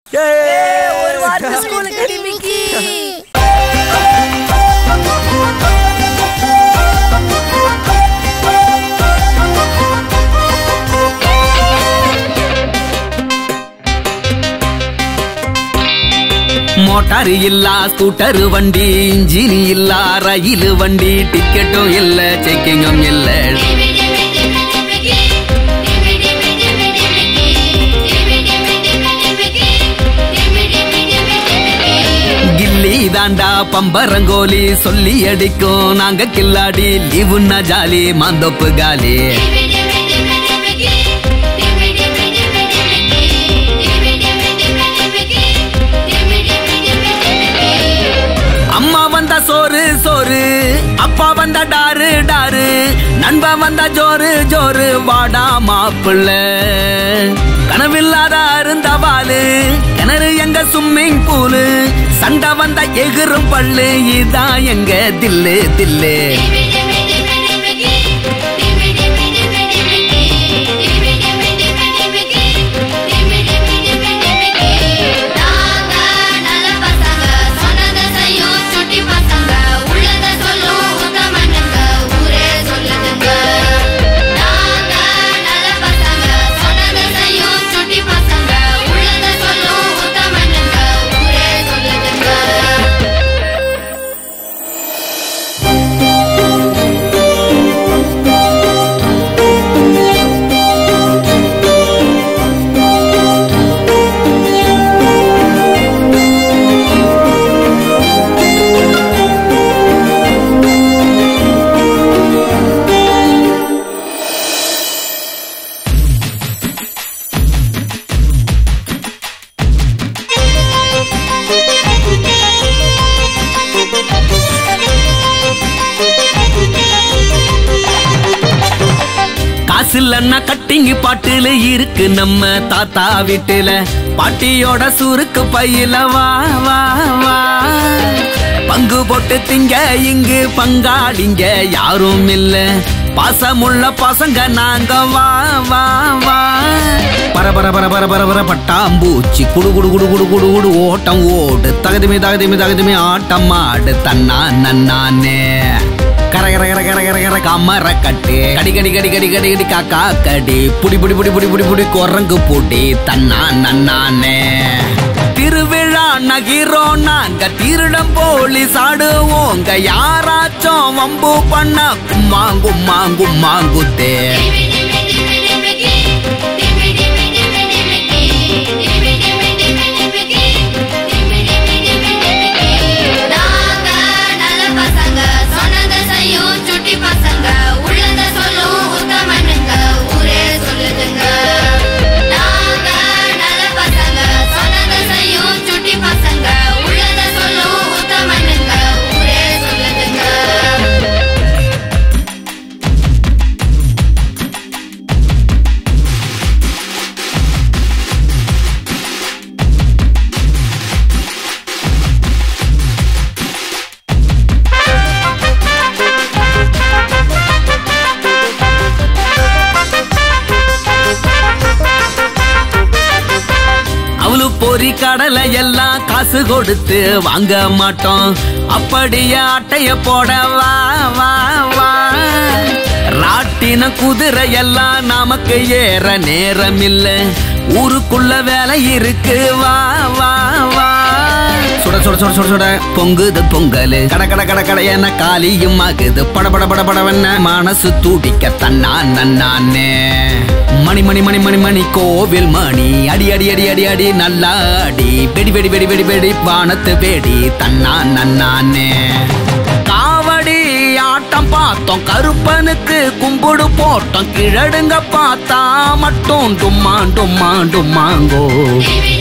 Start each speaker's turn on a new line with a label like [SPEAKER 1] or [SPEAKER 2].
[SPEAKER 1] ஒரு வாரத்து ஸ்கூலுக்கு டிமிக்கி
[SPEAKER 2] மோட்டார் இல்லா ஸ்கூட்டர் வண்டி இன்ஜின் இல்லா ரயில் வண்டி டிக்கெட்டும் இல்ல செக்கிங்கும் இல்ல கில்லி தாண்டா பம்பரங்கோலி சொல்லி அடிக்கும் நாங்க கில்லாடி லீவுன்னா ஜாலி மாந்தோப்பு காலி அம்மா வந்தா சோறு சோறு அப்பா வந்தா டாரு டாரு நண்பன் வந்தா ஜோறு ஜோறு வாடா மாப்பிள்ள கனவில்லாத அருந்தவாலு கிணறு எங்க ஸ்விம்மிங் பூலு சண்டை வந்தா எகிரும் பல்லு இதான் எங்க தில்லு தில்லு
[SPEAKER 3] நாங்க நல்ல பசங்க சொன்னதை செய்யும் சுட்டி பசங்க உள்ளதை சொல்லும் உத்தமனுங்க ஊரே சொல்லுதுங்க நாங்க நல்ல பசங்க சொன்னதை செய்யும் சுட்டி பசங்க உள்ளதை சொல்லும் உத்தமனுங்க ஊரே சொல்லுதுங்க
[SPEAKER 2] காசு இல்லைன்னா கட்டிங்கு பாட்டுல இருக்கு நம்ம தாத்தா வீட்டுல பாட்டியோட சுருக்கு பையில வா வா வா பங்கு போட்டு திங்க இங்கு பங்காளிங்க யாரும் இல்ல பாசமுள்ள பசங்க நாங்க வா வா வா பர பர பர பர பர பர பட்டாம்பூச்சி குடு குடு குடு குடு குடு குடு ஓட்டம் ஓடு தகுதிமே தகுதிமே தகுதிமே ஆட்டம் ஆடு தன்னா நன்னானே கர கர கர கர கர கர கமர கட்டு கடி கடி கடி கடி கடி கடி காக்கா கடி புடி புடி புடி புடி புடி புடி குரங்கு பூட்டி தன்னா நன்னானே திருவிழா நகிரோ நாங்க திருடம் போலீஸ் ஆடுவோங்க யாராச்சும் வம்பு பண்ண கும்மாங்கு மாங்கு மாங்குத்தே
[SPEAKER 3] நாங்க நல்ல பசங்க சொன்னதை செய்யும் சுட்டி பசங்க உள்ளதை சொல்லும் உத்தமனுங்க ஊரே சொல்லுதுங்க நாங்க நல்ல பசங்க சொன்னதை செய்யும் சுட்டி பசங்க உள்ளதை சொல்லும் உத்தமனுங்க ஊரே சொல்லுதுங்க
[SPEAKER 2] அவளு பொறி கடலை எல்லாம் காசு கொடுத்து வாங்க மாட்டோம் அப்படியே அட்டைய போட வா வா வா ராட்டின குதிரை எல்லாம் நமக்கு ஏற நேரம் இல்ல ஊருக்குள்ள வேலை இருக்கு வா வா வா சுட சுட சுட சுட சுட பொங்குது பொங்கல் கட கட கட கட என காலியும் ஆகுது பட பட பட படவென்ன மனசு துடிக்க தன்னா நன்னானே மணி மணி மணி மணி மணி கோவில் மணி அடி அடி அடி அடி அடி நல்லா அடி வெடி வெடி வெடி வெடி வெடி வானத்து வெடி தன்னா நன்னானே காவடி ஆட்டம் பார்த்தோம் கருப்பனுக்கு கும்பிடு போட்டோம் கிழடுங்க பார்த்தா மட்டும் டும்மா டும்மா டும்மாங்கோ
[SPEAKER 3] டிவி